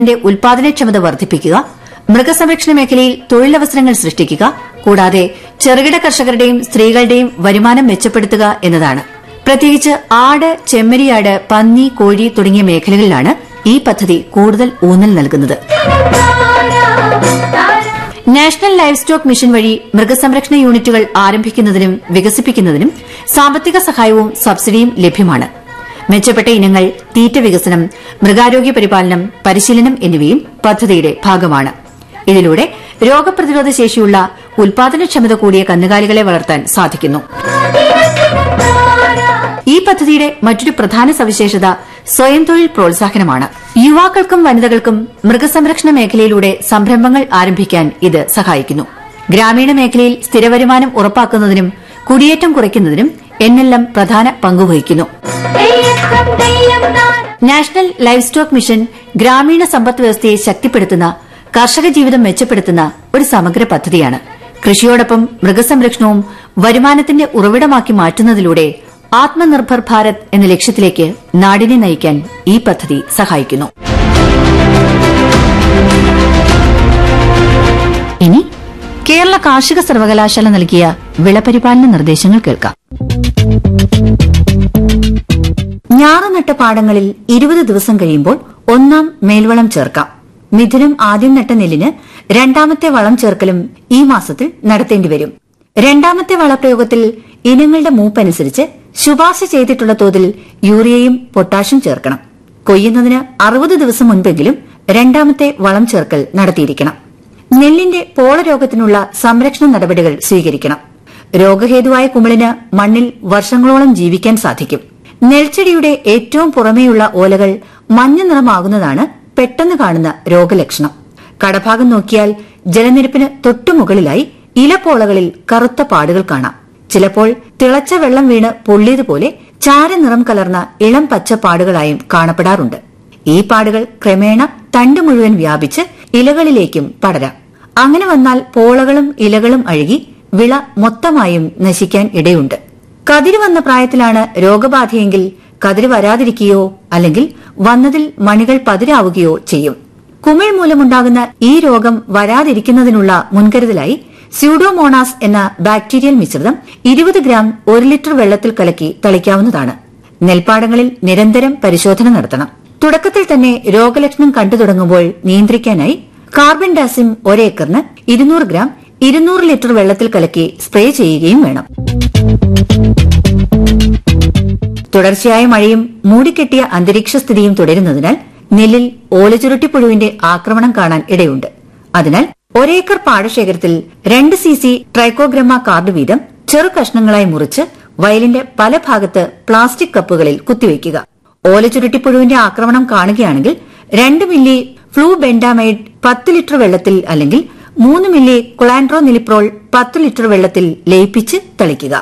ന്റെ ഉൽപാദനക്ഷമത വർദ്ധിപ്പിക്കുക മൃഗസംരക്ഷണ മേഖലയിൽ തൊഴിലവസരങ്ങൾ സൃഷ്ടിക്കുക കൂടാതെ ചെറുകിട കർഷകരുടെയും സ്ത്രീകളുടെയും വരുമാനം മെച്ചപ്പെടുത്തുക എന്നതാണ് പ്രത്യേകിച്ച് ആട് ചെമ്മരിയാട് പന്നി കോഴി തുടങ്ങിയ മേഖലകളിലാണ് ഈ പദ്ധതി കൂടുതൽ ഊന്നൽ നൽകുന്നത് നാഷണൽ ലൈഫ് സ്റ്റോക്ക് മിഷൻ വഴി മൃഗസംരക്ഷണ യൂണിറ്റുകൾ ആരംഭിക്കുന്നതിനും വികസിപ്പിക്കുന്നതിനും സാമ്പത്തിക സഹായവും സബ്സിഡിയും ലഭ്യമാണ് മെച്ചപ്പെട്ട ഇനങ്ങൾ തീറ്റ വികസനം മൃഗാരോഗ്യ പരിപാലനം പരിശീലനം എന്നിവയും പദ്ധതിയുടെ ഭാഗമാണ് ഇതിലൂടെ രോഗപ്രതിരോധ ശേഷിയുള്ള ഉൽപാദനക്ഷമത കൂടിയ കന്നുകാലികളെ വളർത്താൻ സാധിക്കുന്നു ഈ പദ്ധതിയുടെ മറ്റൊരു പ്രധാന സവിശേഷത സ്വയം തൊഴിൽ പ്രോത്സാഹനമാണ് യുവാക്കൾക്കും വനിതകൾക്കും മൃഗസംരക്ഷണ മേഖലയിലൂടെ സംരംഭങ്ങൾ ആരംഭിക്കാൻ ഇത് സഹായിക്കുന്നു ഗ്രാമീണ മേഖലയിൽ സ്ഥിരവരുമാനം ഉറപ്പാക്കുന്നതിനും കുടിയേറ്റം കുറയ്ക്കുന്നതിനും എൻഎൽഎം പ്രധാന പങ്കുവഹിക്കുന്നു നാഷണൽ ലൈഫ് സ്റ്റോക്ക് മിഷൻ ഗ്രാമീണ സമ്പദ് വ്യവസ്ഥയെ ശക്തിപ്പെടുത്തുന്ന കർഷക ജീവിതം മെച്ചപ്പെടുത്തുന്ന ഒരു സമഗ്ര പദ്ധതിയാണ് കൃഷിയോടൊപ്പം മൃഗസംരക്ഷണവും വരുമാനത്തിന്റെ ഉറവിടമാക്കി മാറ്റുന്നതിലൂടെ ആത്മനിർഭർ ഭാരത് എന്ന ലക്ഷ്യത്തിലേക്ക് നാടിനെ നയിക്കാൻ ഈ പദ്ധതി സഹായിക്കുന്നു ഇനി കേരള കാർഷിക സർവകലാശാല നൽകിയ വിളപരിപാലന നിർദ്ദേശങ്ങൾ കേൾക്കാം ഞാറുനട്ട പാടങ്ങളിൽ ഇരുപത് ദിവസം കഴിയുമ്പോൾ ഒന്നാം മേൽവളം ചേർക്കാം മിഥുനം ആദ്യം നട്ട നെല്ലിന് രണ്ടാമത്തെ വളം ചേർക്കലും ഈ മാസത്തിൽ നടത്തേണ്ടിവരും രണ്ടാമത്തെ വളപ്രയോഗത്തിൽ ഇനങ്ങളുടെ മൂപ്പനുസരിച്ച് ശുപാർശ ചെയ്തിട്ടുള്ള തോതിൽ യൂറിയയും പൊട്ടാഷും ചേർക്കണം കൊയ്യുന്നതിന് അറുപത് ദിവസം മുൻപെങ്കിലും രണ്ടാമത്തെ വളം ചേർക്കൽ നടത്തിയിരിക്കണം നെല്ലിന്റെ പോളരോഗത്തിനുള്ള സംരക്ഷണ നടപടികൾ സ്വീകരിക്കണം രോഗഹേതുവായ കുമിളിന് മണ്ണിൽ വർഷങ്ങളോളം ജീവിക്കാൻ സാധിക്കും നെൽച്ചെടിയുടെ ഏറ്റവും പുറമേയുള്ള ഓലകൾ മഞ്ഞ നിറമാകുന്നതാണ് പെട്ടെന്ന് കാണുന്ന രോഗലക്ഷണം കടഭാഗം നോക്കിയാൽ ജലനിരപ്പിന് തൊട്ടുമുകളിലായി ഇലപ്പോളകളിൽ കറുത്ത പാടുകൾ കാണാം ചിലപ്പോൾ തിളച്ച വെള്ളം വീണ് പൊള്ളിയതുപോലെ ചാരനിറം കലർന്ന ഇളം പച്ച പാടുകളായും കാണപ്പെടാറുണ്ട് ഈ പാടുകൾ ക്രമേണ തണ്ട് മുഴുവൻ വ്യാപിച്ച് ഇലകളിലേക്കും പടരാം അങ്ങനെ വന്നാൽ പോളകളും ഇലകളും അഴുകി വിള മൊത്തമായും നശിക്കാൻ ഇടയുണ്ട് കതിര് വന്ന പ്രായത്തിലാണ് രോഗബാധയെങ്കിൽ കതിര് വരാതിരിക്കുകയോ അല്ലെങ്കിൽ വന്നതിൽ മണികൾ പതിരാവുകയോ ചെയ്യും കുമിൾ മൂലമുണ്ടാകുന്ന ഈ രോഗം വരാതിരിക്കുന്നതിനുള്ള മുൻകരുതലായി സ്യൂഡോമോണാസ് എന്ന ബാക്ടീരിയൽ മിശ്രിതം ഇരുപത് ഗ്രാം ഒരു ലിറ്റർ വെള്ളത്തിൽ കലക്കി തളിക്കാവുന്നതാണ് നെൽപ്പാടങ്ങളിൽ നിരന്തരം പരിശോധന നടത്തണം തുടക്കത്തിൽ തന്നെ രോഗലക്ഷണം കണ്ടു തുടങ്ങുമ്പോൾ നിയന്ത്രിക്കാനായി കാർബൺ ഡാസിം ഒരേക്കറിന് ഇരുന്നൂറ് ഗ്രാം ഇരുന്നൂറ് ലിറ്റർ വെള്ളത്തിൽ കലക്കി സ്പ്രേ ചെയ്യുകയും വേണം തുടർച്ചയായ മഴയും മൂടിക്കെട്ടിയ അന്തരീക്ഷ സ്ഥിതിയും തുടരുന്നതിനാൽ നെല്ലിൽ ഓലചുരുട്ടിപ്പുഴുവിന്റെ ആക്രമണം കാണാൻ ഇടയുണ്ട് അതിനാൽ ഒരേക്കർ പാടശേഖരത്തിൽ രണ്ട് സി സി ട്രൈക്കോഗ്രമ കാർഡ് വീതം ചെറു കഷ്ണങ്ങളായി മുറിച്ച് വയലിന്റെ പല ഭാഗത്ത് പ്ലാസ്റ്റിക് കപ്പുകളിൽ കുത്തിവയ്ക്കുക ഓലചുരുട്ടിപ്പുഴുവിന്റെ ആക്രമണം കാണുകയാണെങ്കിൽ രണ്ട് മില്ലി ഫ്ലൂ ബെൻഡാമൈഡ് പത്ത് ലിറ്റർ വെള്ളത്തിൽ അല്ലെങ്കിൽ മൂന്ന് മില്ലി കൊളാൻഡ്രോ നിലിപ്രോൾ പത്ത് ലിറ്റർ വെള്ളത്തിൽ ലയിപ്പിച്ച് തളിക്കുക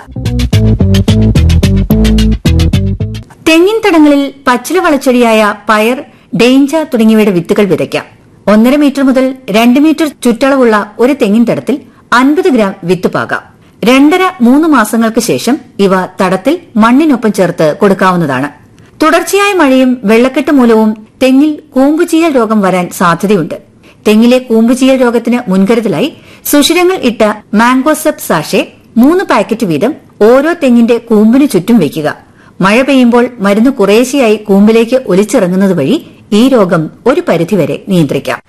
തെങ്ങിൻ തടങ്ങളിൽ പച്ചില വളച്ചെടിയായ പയർ ഡെയിഞ്ച തുടങ്ങിയവയുടെ വിത്തുകൾ വിതയ്ക്കാം ഒന്നര മീറ്റർ മുതൽ രണ്ട് മീറ്റർ ചുറ്റളവുള്ള ഒരു തെങ്ങിൻ തടത്തിൽ അൻപത് ഗ്രാം വിത്ത് പാകാം രണ്ടര മൂന്ന് മാസങ്ങൾക്ക് ശേഷം ഇവ തടത്തിൽ മണ്ണിനൊപ്പം ചേർത്ത് കൊടുക്കാവുന്നതാണ് തുടർച്ചയായ മഴയും വെള്ളക്കെട്ട് മൂലവും തെങ്ങിൽ കൂമ്പുചീയൽ രോഗം വരാൻ സാധ്യതയുണ്ട് തെങ്ങിലെ കൂമ്പുചീയൽ രോഗത്തിന് മുൻകരുതലായി സുഷിരങ്ങൾ ഇട്ട മാംഗോസെപ് സാഷെ മൂന്ന് പാക്കറ്റ് വീതം ഓരോ തെങ്ങിന്റെ കൂമ്പിന് ചുറ്റും വയ്ക്കുക മഴ പെയ്യുമ്പോൾ മരുന്ന് കുറേശ്ശെയായി കൂമ്പിലേക്ക് ഒലിച്ചിറങ്ങുന്നത് വഴി ഈ രോഗം ഒരു പരിധിവരെ നിയന്ത്രിക്കാം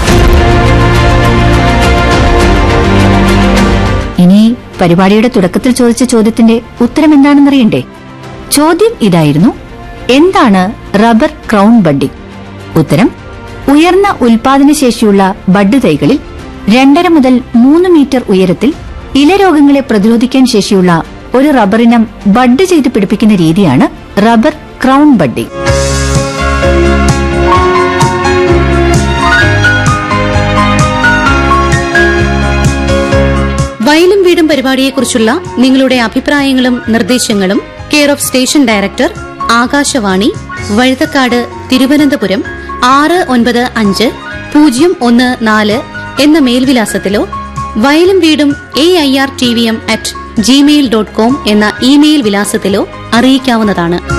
ഇനി പരിപാടിയുടെ തുടക്കത്തിൽ ചോദിച്ച ചോദ്യത്തിന്റെ ഉത്തരം എന്താണെന്നറിയണ്ടേ ചോദ്യം ഇതായിരുന്നു എന്താണ് റബ്ബർ ക്രൗൺ ബഡ്ഡിംഗ് ഉത്തരം ഉയർന്ന ഉൽപാദനശേഷിയുള്ള ബഡ് തൈകളിൽ രണ്ടര മുതൽ മൂന്ന് മീറ്റർ ഉയരത്തിൽ ഇലരോഗങ്ങളെ പ്രതിരോധിക്കാൻ ശേഷിയുള്ള ഒരു റബ്ബറിനം ബഡ് ചെയ്ത് പിടിപ്പിക്കുന്ന രീതിയാണ് റബ്ബർ ക്രൗൺ ബഡ്ഡിംഗ് വയലും വീടും പരിപാടിയെക്കുറിച്ചുള്ള നിങ്ങളുടെ അഭിപ്രായങ്ങളും നിർദ്ദേശങ്ങളും care of station director Akashvani Vazhuthacaud Thiruvananthapuram ആറ് ഒൻപത് അഞ്ച് പൂജ്യം ഒന്ന് നാല് എന്ന മേൽവിലാസത്തിലോ വയലും വീടും A I R T V M at Gmail dot com എന്ന ഇമെയിൽ വിലാസത്തിലോ അറിയിക്കാവുന്നതാണ്